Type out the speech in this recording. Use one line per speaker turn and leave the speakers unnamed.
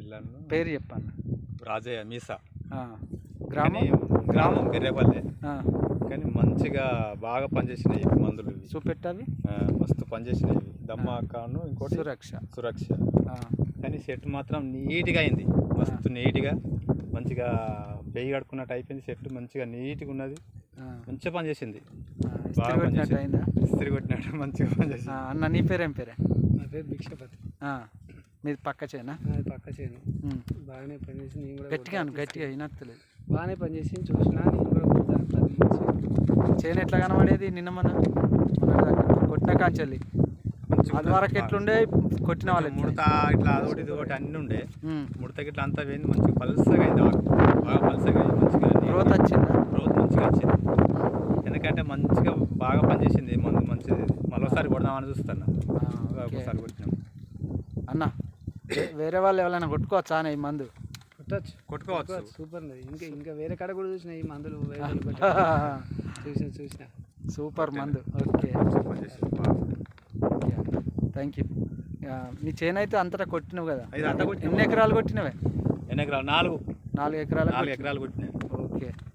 ఇళ్ళను
పేరు చెప్పాను
రాజయ్య మీసా
గ్రామం
కానీ గ్రామం గిర్రెపల్లె
ఆ,
కానీ మంచిగా బాగా పనిచేసినాయి ఈ మందులు ఇవి.
చూపెట్టాలి
ఆ, మస్తు పనిచేసినాయి ఇవి. దమ్మాకాను ఇంకోటి
సురక్ష
సురక్ష
ఆ,
కానీ చెట్టు మాత్రం నీట్గా అయింది మస్తు నీట్గా మంచిగా పెయ్యి కడుక్కున్నట్టు అయిపోయింది చెట్టు మంచిగా నీట్గా ఉన్నది
ఆ,
మంచిగా పనిచేసింది
ఆ,
బాగా
ఇస్త్రీ కొట్టినట్టు
పనిచేసింది
అయిందా
ఇస్త్రీ కొట్టినట్టు మంచిగా
ఆ,
పనిచేసింది
అన్న నీ పేరేం పేరే
నా పేరు భిక్షపతి
ఆ, మీది పక్క చేయనా
నాది పక్క చేయను
ఉమ్.
బాగానే పనిచేసి నేను కూడా
గట్టిగా అను గట్టిగా అయినట్టులేదు
బాగానే పనిచేసి చూసినా నేను కూడా కొడతా పది మంచి
చేయను ఎట్లా కనబడేది నిన్న మన మన దాకా కొట్టిన కాంచెల్లి
మంచిగా
అది వరకు ఎట్లుండే కొట్టిన వాళ్ళు ఎట్లా?
ముడత ఇట్లా అదొకటి ఇది ఒకటి అన్నీ ఉండే
ఉమ్.
ముడతకి ఇట్లా అంతా పోయింది మంచిగా పలుసగా అయింది ఆకు బాగా పలుసగా అయింది మంచిగా
గ్రోత్ వచ్చిందా
గ్రోత్ మంచిగా వచ్చింది ఎందుకంటే మంచిగా బాగా పనిచేసింది ఈ మందు మంచిది మరోసారి కొడదామని చూస్తున్నా
ఆ, ఓకే.
ఒకసారి కొట్టినాం
అన్న వే- వేరే వాళ్ళు ఎవరైనా కొట్టుకోవచ్చా అన్న ఈ మందు
కొట్టచ్చు
కొట్టుకోవచ్చు
సూపర్ ఉన్నది ఇంకా ఇంకా వేరే కాడ కూడా చూసిన ఈ మందులు వేరే వాళ్ళు కొట్టే. చూసిన చూసిన
సూపర్ మందు ఓకే
పనిచేసింది బాగా.
థ్యాంక్ యూ మీ చేను అయితే అంతటా కొట్టినవు కదా
ఇది అంతా కొట్టినాం.
ఎన్ని ఎకరాలు కొట్టినవే
ఎన్ని ఎకరాలు నాలుగు
నాలుగు ఎకరాలు
నాలుగు ఎకరాలు కొట్టినాయి
ఓకే